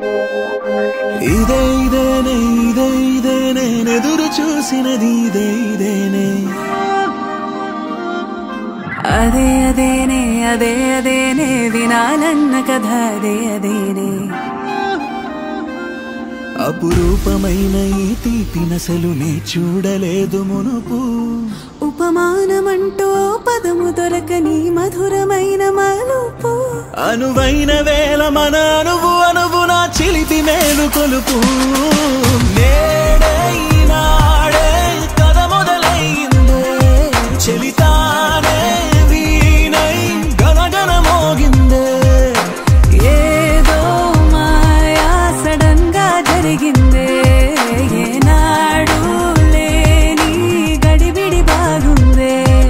ఇదే ఇదేనే ఇదే ఇదే నేనెదురు చూసినది ఇదే ఇదేనే అదే అదేనే అదే అదేనే వినాలన్న కథ అదే అదేనే అపురూపమైన ఈ తీపి నసలు నే చూడలేదు మునుపు ఉపమానమంటూ పదము దొరకని మధురమైన మలుపు అనువైన వేళ మన అనువు అనువు నా చిలిపి మేలు కొలుపు నేడే ఈనాడే కథ మొదలైందే చెలితానే వీణై గనగన మోగిందే ఏదో మాయా సడన్ గా జరిగిందే ఏనాడు లేని గడిబిడి బాగుందే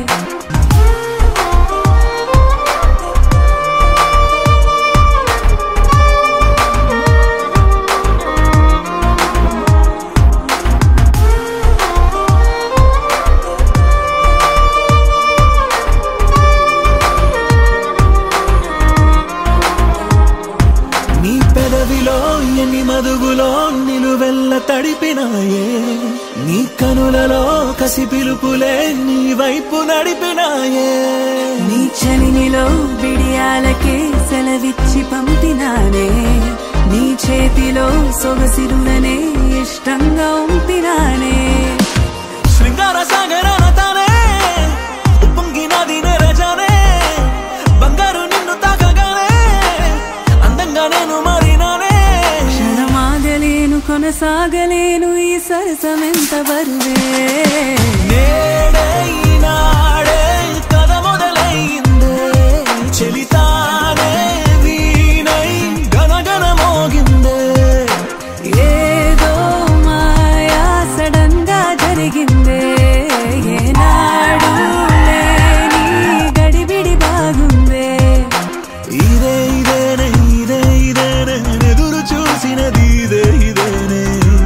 నీ పెదవిలో ఎన్ని మదుగులో నిలువెల్ల తడిపినాయే నీ కనులలో కసి పిలుపులే నీ వైపు నడిపినాయే నీ చలినిలో బిడియాలకే సెలవిచ్చి పంపినానే నీ చేతిలో సొగసిరులనే ఇష్టంగా ఉంపినానే శృంగార సాగరాన తానే ఉప్పొంగినది నెరజానే బంగారు నిన్ను తాకగానే అందంగా నేను మారినానే క్షణమాగలేను కొనసాగలేను ఈ సరసమెంత బరువే నేడే ఈనాడే కథ మొదలైందే చెలితానే వీణై గనగన మోగిందే ఏదో మాయా సడన్ గా జరిగిందే ఏనాడు లేని గడిబిడి బాగుందే ఇదే ఇదేనే ఇదే ఇదేనే ఎదురు చూసినది ఇదే ఇదేనే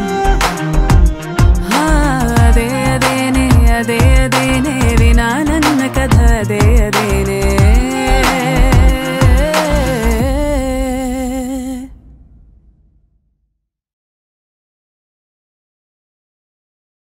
ఆ, అదే అదేనే అదే అదేనే వినాలన్న కథ అదే అదేనే